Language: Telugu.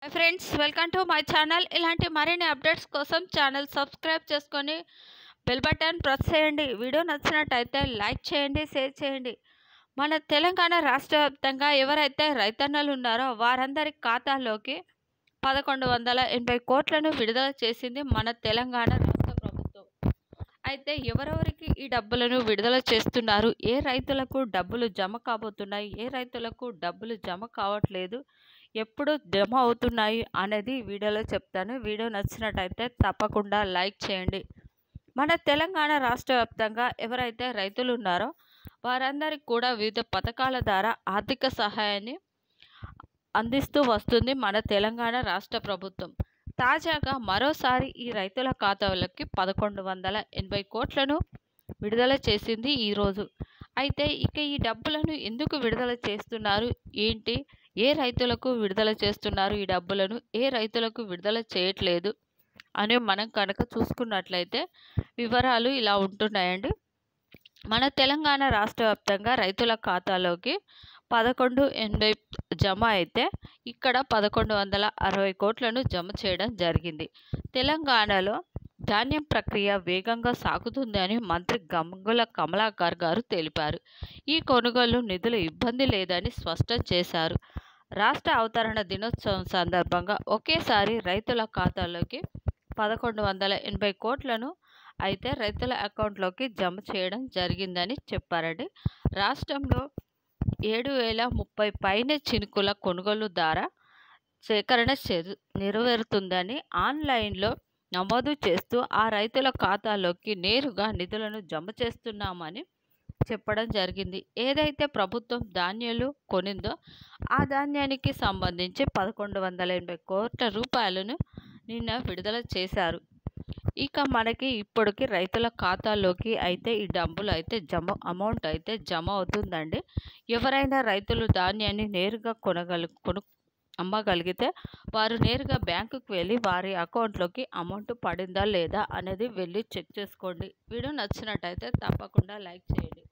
friends welcome to my channel ఇలాంటి మరిన్ని అప్డేట్స్ కోసం ఛానల్ సబ్స్క్రైబ్ చేసుకొని బెల్ బటన్ ప్రెస్ చేయండి వీడియో నచ్చినట్టయితే లైక్ చేయండి షేర్ చేయండి మన తెలంగాణ రాష్ట్ర వ్యాప్తంగా ఎవరైతే రైతన్నలు ఉన్నారో వారందరి ఖాతాల్లోకి పదకొండు వందల ఎనభై కోట్లను విడుదల చేసింది మన తెలంగాణ రాష్ట్ర ప్రభుత్వం అయితే ఎవరెవరికి ఈ డబ్బులను విడుదల చేస్తున్నారు ఏ రైతులకు డబ్బులు జమ కాబోతున్నాయి ఏ రైతులకు డబ్బులు జమ కావట్లేదు ఎప్పుడు జమ అవుతున్నాయి అనేది వీడియోలో చెప్తాను వీడియో నచ్చినట్టయితే తప్పకుండా లైక్ చేయండి మన తెలంగాణ రాష్ట్ర వ్యాప్తంగా ఎవరైతే రైతులు ఉన్నారో వారందరికీ కూడా వివిధ పథకాల ద్వారా ఆర్థిక సహాయాన్ని అందిస్తూ వస్తుంది మన తెలంగాణ రాష్ట్ర ప్రభుత్వం తాజాగా మరోసారి ఈ రైతుల ఖాతాలకి పదకొండు వందల ఎనభై కోట్లను విడుదల చేసింది ఈరోజు అయితే ఇక ఈ డబ్బులను ఎందుకు విడుదల చేస్తున్నారు ఏంటి ఏ రైతులకు విడుదల చేస్తున్నారు ఈ డబ్బులను ఏ రైతులకు విడుదల చేయట్లేదు అని మనం కనుక చూసుకున్నట్లయితే వివరాలు ఇలా ఉంటున్నాయండి మన తెలంగాణ రాష్ట్ర వ్యాప్తంగా రైతుల ఖాతాలోకి పదకొండు ఎనభై జమ అయితే ఇక్కడ పదకొండు వందల అరవై కోట్లను జమ చేయడం జరిగింది తెలంగాణలో ధాన్యం ప్రక్రియ వేగంగా సాగుతుందని మంత్రి గంగుల కమలాకర్ గారు తెలిపారు ఈ కొనుగోలు నిధుల ఇబ్బంది లేదని స్పష్టం చేశారు రాష్ట్ర అవతరణ దినోత్సవం సందర్భంగా ఒకేసారి రైతుల ఖాతాలోకి పదకొండు వందల ఎనభై కోట్లను అయితే రైతుల అకౌంట్లోకి జమ చేయడం జరిగిందని చెప్పారండి రాష్ట్రంలో ఏడు వేల ముప్పై పైన చినుకుల కొనుగోలు ద్వారా సేకరణ చెరు- నెరవేరుతుందని ఆన్లైన్లో నమోదు చేస్తూ ఆ రైతుల ఖాతాలోకి నేరుగా నిధులను జమ చేస్తున్నామని చెప్పడం జరిగింది ఏదైతే ప్రభుత్వం ధాన్యాలు కొనిందో ఆ ధాన్యానికి సంబంధించి పదకొండు వందల ఎనభై కోట్ల రూపాయలను నిన్న విడుదల చేశారు ఇక మనకి ఇప్పటికి రైతుల ఖాతాలోకి అయితే ఈ డబ్బులు అయితే జమ అమౌంట్ అయితే జమ అవుతుందండి ఎవరైనా రైతులు ధాన్యాన్ని నేరుగా కొనగల కొను అమ్మగలిగితే వారు నేరుగా బ్యాంకుకి వెళ్ళి వారి అకౌంట్లోకి అమౌంట్ పడిందా లేదా అనేది వెళ్ళి చెక్ చేసుకోండి వీడియో నచ్చినట్టయితే తప్పకుండా లైక్ చేయండి